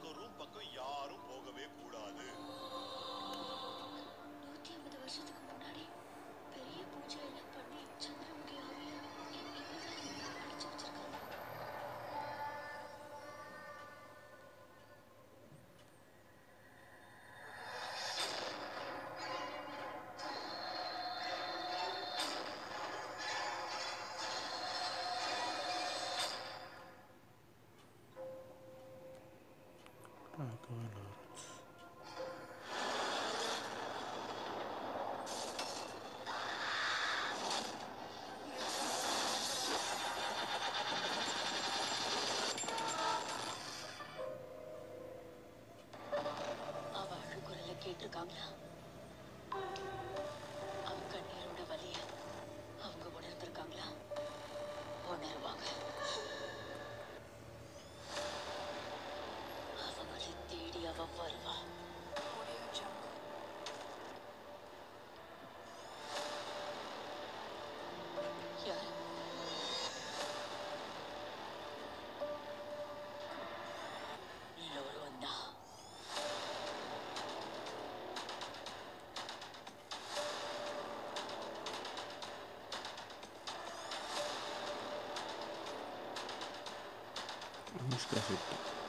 உங்க ரூம் பக்கம் யாரும் போகவே கூடாது நூத்தி ஐம்பது வருஷத்துக்கு முன்னாடி பெரிய பூஜை எல்லாம் பண்ணி சந்திரமுகி ஆவிய இப்பதான் இங்க அடைச்சு வச்சிருக்காங்க அவ அழுகுரல கேட்டிருக்காங்களா அவ கண்ணீரோட வலிய அவங்க உணர்ந்திருக்காங்களா உணருவாங்க அவங்களை தேடி அவ வருவா யாரு லோரு வந்தா அனுஷ்கா செட்டி